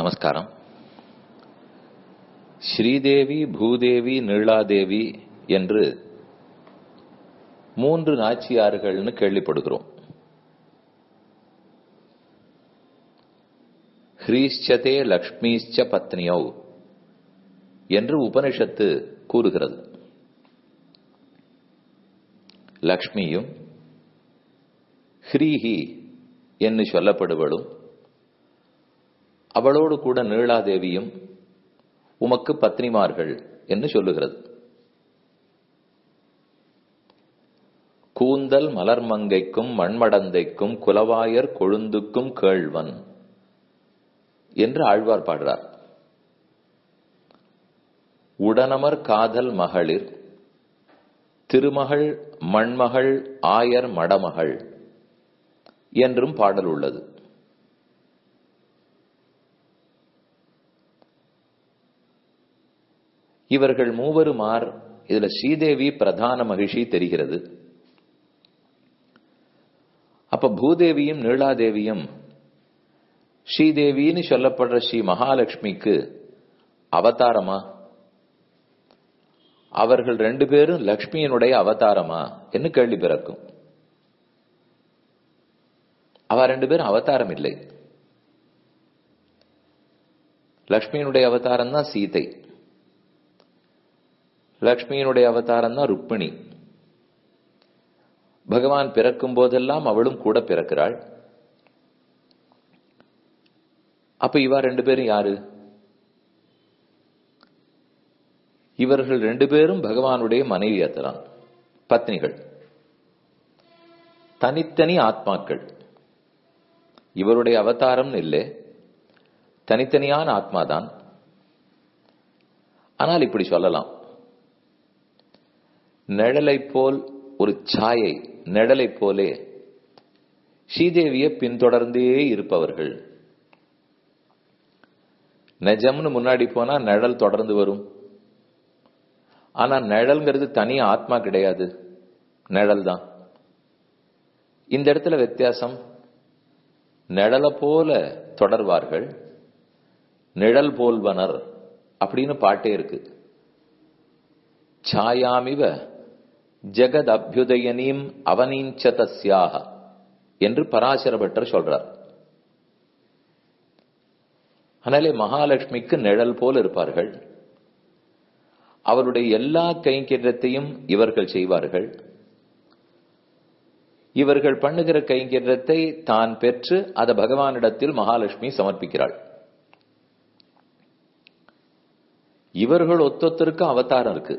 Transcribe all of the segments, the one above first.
நமஸ்காரம் ஸ்ரீதேவி பூதேவி நீளாதேவி என்று மூன்று நாச்சியார்கள்னு கேள்விப்படுகிறோம் ஹ்ரீஷ்சதே லக்ஷ்மீஷ்ச பத்னியௌ என்று உபனிஷத்து கூறுகிறது லக்ஷ்மியும் ஹ்ரீஹி என்று சொல்லப்படுவளும் அவளோடு கூட நீளாதேவியும் உமக்கு பத்னிமார்கள் என்று சொல்லுகிறது கூந்தல் மலர்மங்கைக்கும் மண்மடந்தைக்கும் குலவாயர் கொழுந்துக்கும் கேழ்வன் என்று ஆழ்வார் பாடுறார் உடனமர் காதல் மகளிர் திருமகள் மண்மகள் ஆயர் மடமகள் என்றும் பாடல் உள்ளது இவர்கள் மூவருமார் இதுல ஸ்ரீதேவி பிரதான மகிழ்ச்சி தெரிகிறது அப்ப பூதேவியும் நீளாதேவியும் ஸ்ரீதேவின்னு சொல்லப்படுற ஸ்ரீ மகாலட்சுமிக்கு அவதாரமா அவர்கள் ரெண்டு பேரும் லக்ஷ்மியினுடைய அவதாரமா என்று கேள்வி பிறக்கும் அவ ரெண்டு பேரும் அவதாரம் இல்லை லக்ஷ்மியினுடைய அவதாரம் தான் சீதை லக்ஷ்மியினுடைய அவதாரம் தான் ருக்மிணி பகவான் பிறக்கும் போதெல்லாம் அவளும் கூட பிறக்கிறாள் அப்ப இவா ரெண்டு பேரும் யாரு இவர்கள் ரெண்டு பேரும் பகவானுடைய மனைவியத்தலாம் பத்னிகள் தனித்தனி ஆத்மாக்கள் இவருடைய அவதாரம் இல்லை தனித்தனியான ஆத்மாதான் ஆனால் இப்படி சொல்லலாம் நிழலை போல் ஒரு சாயை நிழலை போலே ஸ்ரீதேவியை பின்தொடர்ந்தே இருப்பவர்கள் நெஜம்னு முன்னாடி போனா நிழல் தொடர்ந்து வரும் ஆனா நிழல்ங்கிறது தனி ஆத்மா கிடையாது நிழல் தான் இந்த இடத்துல வித்தியாசம் நிழலை போல தொடர்வார்கள் நிழல் போல்வனர் அப்படின்னு பாட்டே இருக்கு சாயாமிவ ஜெகத் அபியுதயனீம் அவனீஞ்சதஸ்யாக என்று பராசர பட்டர் சொல்றார் அதனாலே மகாலட்சுமிக்கு நிழல் போல் இருப்பார்கள் அவருடைய எல்லா கைங்கரியத்தையும் இவர்கள் செய்வார்கள் இவர்கள் பண்ணுகிற கைங்கரியத்தை தான் பெற்று அதை பகவானிடத்தில் மகாலட்சுமி சமர்ப்பிக்கிறாள் இவர்கள் ஒத்தொத்தருக்கு அவதாரம் இருக்கு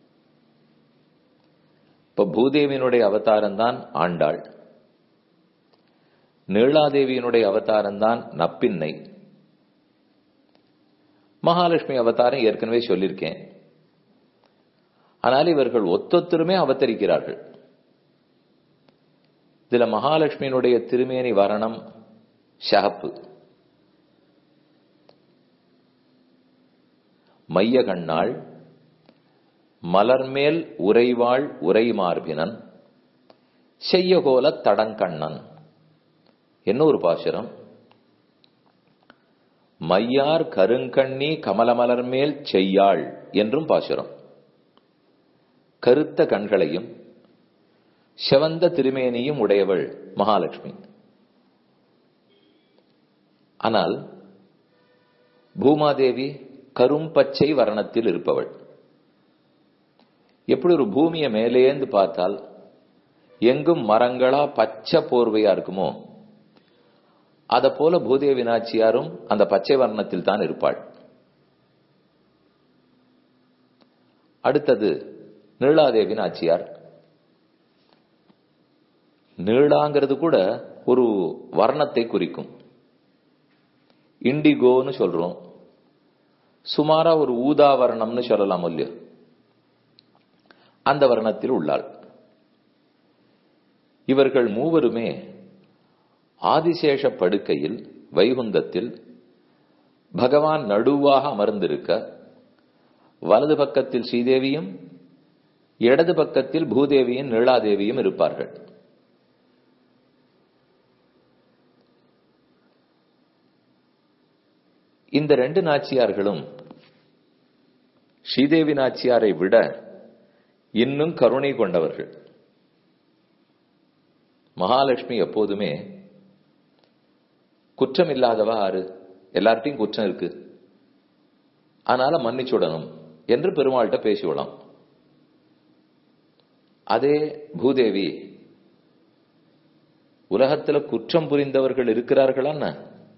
இப்ப பூதேவியினுடைய அவதாரம் தான் ஆண்டாள் நீளாதேவியினுடைய அவதாரம் தான் நப்பின்னை மகாலட்சுமி அவதாரம் ஏற்கனவே சொல்லியிருக்கேன் ஆனால் இவர்கள் ஒத்தொத்தருமே அவதரிக்கிறார்கள் இதுல மகாலட்சுமியினுடைய திருமேனி வரணம் ஷகப்பு மைய கண்ணாள் மலர்மேல் உரைவாள் உரைமார்பினன் செய்யகோல தடங்கண்ணன் என்ன ஒரு பாசுரம் மையார் கருங்கண்ணி கமலமலர் மேல் செய்யாள் என்றும் பாசுரம் கருத்த கண்களையும் செவந்த திருமேனியும் உடையவள் மகாலட்சுமி ஆனால் பூமாதேவி கரும்பச்சை வர்ணத்தில் இருப்பவள் எப்படி ஒரு பூமியை மேலேந்து பார்த்தால் எங்கும் மரங்களா பச்சை போர்வையா இருக்குமோ அத போல பூதேவி நாச்சியாரும் அந்த பச்சை வர்ணத்தில் தான் இருப்பாள் அடுத்தது நீளாதேவி நாச்சியார் நீளாங்கிறது கூட ஒரு வர்ணத்தை குறிக்கும் இண்டிகோன்னு சொல்றோம் சுமாரா ஒரு ஊதா வர்ணம்னு சொல்லலாம் இல்லையோ அந்த வர்ணத்தில் உள்ளாள் இவர்கள் மூவருமே ஆதிசேஷ படுக்கையில் வைகுந்தத்தில் பகவான் நடுவாக அமர்ந்திருக்க வலது பக்கத்தில் ஸ்ரீதேவியும் இடது பக்கத்தில் பூதேவியும் நீளாதேவியும் இருப்பார்கள் இந்த ரெண்டு நாச்சியார்களும் ஸ்ரீதேவி நாச்சியாரை விட இன்னும் கருணை கொண்டவர்கள் மகாலட்சுமி எப்போதுமே குற்றம் இல்லாதவா ஆறு எல்லார்ட்டையும் குற்றம் இருக்கு அதனால மன்னிச்சுடணும் என்று பெருமாள்கிட்ட பேசிவிடலாம் அதே பூதேவி உலகத்துல குற்றம் புரிந்தவர்கள் இருக்கிறார்களா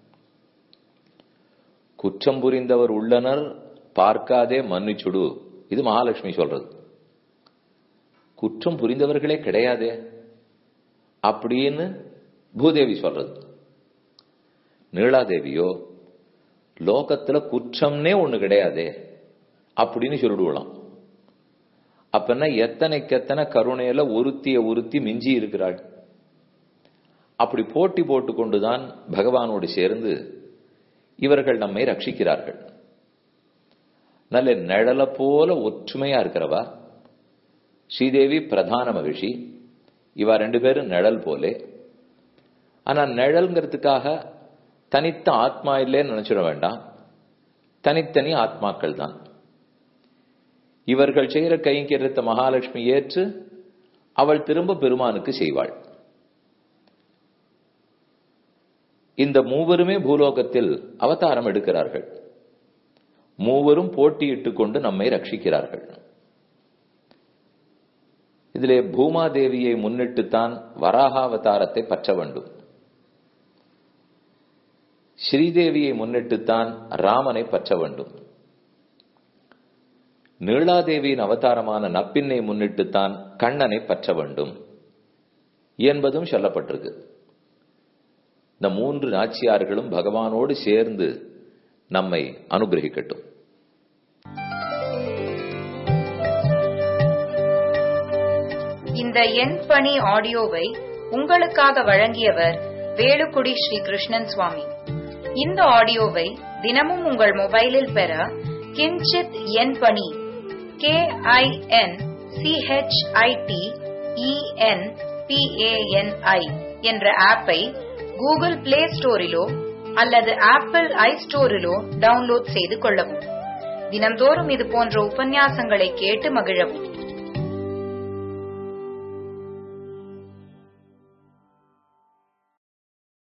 குற்றம் புரிந்தவர் உள்ளனர் பார்க்காதே மன்னிச்சுடு இது மகாலட்சுமி சொல்றது குற்றம் புரிந்தவர்களே கிடையாதே அப்படின்னு பூதேவி சொல்றது நீலாதேவியோ லோகத்துல குற்றம்னே ஒண்ணு கிடையாதே அப்படின்னு சொல்லிடுவலாம் அப்பன்னா எத்தனைக்கு எத்தனை கருணையில ஒருத்திய ஒருத்தி மிஞ்சி இருக்கிறாள் அப்படி போட்டி போட்டு கொண்டுதான் பகவானோடு சேர்ந்து இவர்கள் நம்மை ரட்சிக்கிறார்கள் நல்ல நிழல போல ஒற்றுமையா இருக்கிறவா ஸ்ரீதேவி பிரதான மகிழ்ச்சி இவா ரெண்டு பேரும் நிழல் போலே ஆனா நிழல்ங்கிறதுக்காக தனித்த ஆத்மா இல்லைன்னு நினைச்சிட வேண்டாம் தனித்தனி ஆத்மாக்கள் தான் இவர்கள் செய்கிற கைங்கரியத்தை மகாலட்சுமி ஏற்று அவள் திரும்ப பெருமானுக்கு செய்வாள் இந்த மூவருமே பூலோகத்தில் அவதாரம் எடுக்கிறார்கள் மூவரும் போட்டியிட்டுக் கொண்டு நம்மை ரட்சிக்கிறார்கள் இதிலே பூமாதேவியை முன்னிட்டுத்தான் வராகாவதாரத்தை பற்ற வேண்டும் ஸ்ரீதேவியை முன்னிட்டுத்தான் ராமனை பற்ற வேண்டும் நீளாதேவியின் அவதாரமான நப்பின்னை முன்னிட்டுத்தான் கண்ணனை பற்ற வேண்டும் என்பதும் சொல்லப்பட்டிருக்கு இந்த மூன்று நாச்சியார்களும் பகவானோடு சேர்ந்து நம்மை அனுகிரகிக்கட்டும் இந்த எண் பணி ஆடியோவை உங்களுக்காக வழங்கியவர் வேலுக்குடி ஸ்ரீ கிருஷ்ணன் சுவாமி இந்த ஆடியோவை தினமும் உங்கள் மொபைலில் பெற கிஞ்சித் எண் பணி கே ஐ என் சிஹெச்ஐடி இஎன் பிஏஎன்ஐ என்ற ஆப்பை கூகுள் பிளே ஸ்டோரிலோ அல்லது ஆப்பிள் ஐ ஸ்டோரிலோ டவுன்லோட் செய்து கொள்ளவும் தினம்தோறும் இது போன்ற உபன்யாசங்களை கேட்டு மகிழவும்